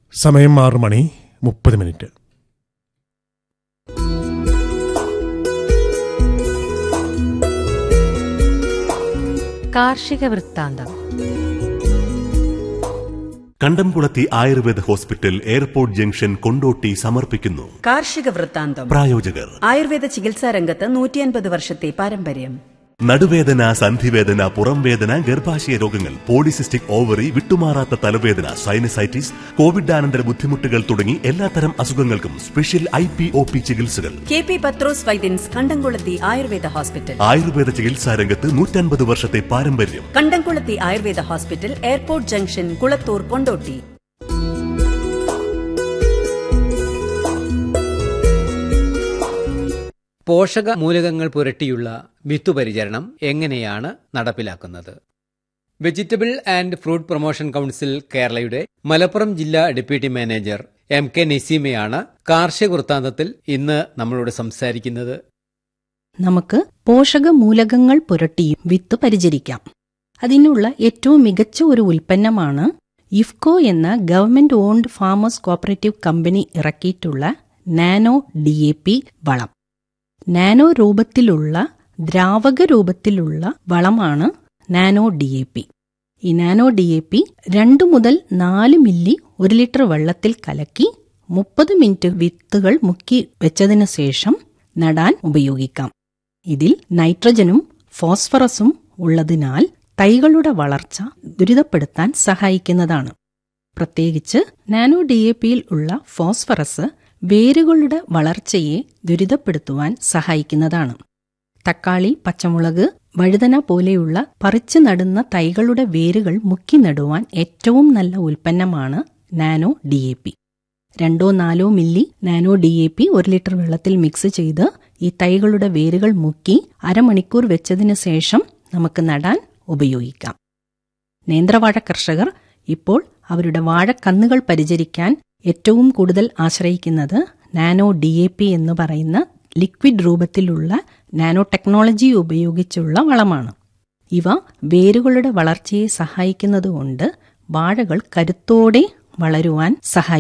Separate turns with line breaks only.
സമയം ആറ് മണി മുപ്പത് മിനിറ്റ്
കാർഷിക വൃത്താന്തം
Kandamkulathi Ayurveda hospital airport junction Kondotty സമർപ്പിക്കുന്നു
കാർഷിക വൃത്താന്തം
പ്രായോജകർ
ആയുർവേദ ചികിത്സാ രംഗത്ത് നൂറ്റിയൻപത് വർഷത്തെ പാരമ്പര്യം
നടുവേദന സന്ധിവേദന പുറംവേദന ഗർഭാശയ രോഗങ്ങൾ പോളിസിസ്റ്റിക് ഓവറി വിട്ടുമാറാത്ത തലവേദന സൈനസൈറ്റിസ് കോവിഡാനന്തര ബുദ്ധിമുട്ടുകൾ തുടങ്ങി എല്ലാത്തരം അസുഖങ്ങൾക്കും special I P O P ചികിത്സകൾ
K P Pathros Vaidyans Kandamkulathi Ayurveda hospital
Ayurveda ചികിത്സാ രംഗത്ത് നൂറ്റൻപത് വർഷത്തെ പാരമ്പര്യം
Kandamkulathi Ayurveda hospital airport junction Kulathur Kondotty
പോഷക മൂലകങ്ങൾ പുരട്ടിയുള്ള വിത്തുപരിചരണം എങ്ങനെയാണ് നടപ്പിലാക്കുന്നത് vegetable and fruit promotion council കേരളയുടെ മലപ്പുറം ജില്ലാ ഡെപ്യൂട്ടി മാനേജർ എം കെ നസീമയാണ് കാർഷിക വൃത്താന്തത്തിൽ ഇന്ന് നമ്മളോട് സംസാരിക്കുന്നത്
നമുക്ക് പോഷക മൂലകങ്ങൾ പുരട്ടിയും വിത്ത് പരിചരിക്കാം അതിനുള്ള ഏറ്റവും മികച്ച ഒരു ഉൽപ്പന്നമാണ് ഇഫ്കോ എന്ന government owned farmers cooperative company ഇറക്കിയിട്ടുള്ള നാനോ ഡി എ പി വളം നാനോ രൂപത്തിലുള്ള ദ്രാവക രൂപത്തിലുള്ള വളമാണ് നാനോ ഡി എ പി ഈ നാനോ ഡി എ പി രണ്ടു മുതൽ നാല് മില്ലി ഒരു ലിറ്റർ വെള്ളത്തിൽ കലക്കി മുപ്പത് മിനിറ്റ് വിത്തുകൾ മുക്കി വെച്ചതിനു ശേഷം നടാൻ ഉപയോഗിക്കാം ഇതിൽ നൈട്രജനും ഫോസ്ഫറസും ഉള്ളതിനാൽ തൈകളുടെ വളർച്ച ദുരിതപ്പെടുത്താൻ സഹായിക്കുന്നതാണ് പ്രത്യേകിച്ച് നാനോ ഡി എ പിയിൽ ഉള്ള ഫോസ്ഫറസ് വേരുകളുടെ വളർച്ചയെ ദുരിതപ്പെടുത്തുവാൻ സഹായിക്കുന്നതാണ് തക്കാളി പച്ചമുളക് വഴുതന പോലെയുള്ള പറിച്ചു നടുന്ന തൈകളുടെ വേരുകൾ മുക്കി നടുവാൻ ഏറ്റവും നല്ല ഉൽപ്പന്നമാണ് നാനോ ഡി എ പി രണ്ടോ നാലോ milli nano D A P ഒരു ലിറ്റർ വെള്ളത്തിൽ മിക്സ് ചെയ്ത് ഈ തൈകളുടെ വേരുകൾ മുക്കി അരമണിക്കൂർ വെച്ചതിന് ശേഷം നമുക്ക് നടാൻ ഉപയോഗിക്കാം നേന്ത്രവാഴ കർഷകർ ഇപ്പോൾ അവരുടെ വാഴക്കന്നുകൾ പരിചരിക്കാൻ ഏറ്റവും കൂടുതൽ ആശ്രയിക്കുന്നത് നാനോ ഡി എ പി എന്ന് പറയുന്ന ലിക്വിഡ് രൂപത്തിലുള്ള നാനോ ടെക്നോളജി ഉപയോഗിച്ചുള്ള വളമാണ് ഇവ വേരുകളുടെ വളർച്ചയെ സഹായിക്കുന്നതുകൊണ്ട് വാഴകൾ കരുത്തോടെ വളരുവാൻ സഹായിക്കും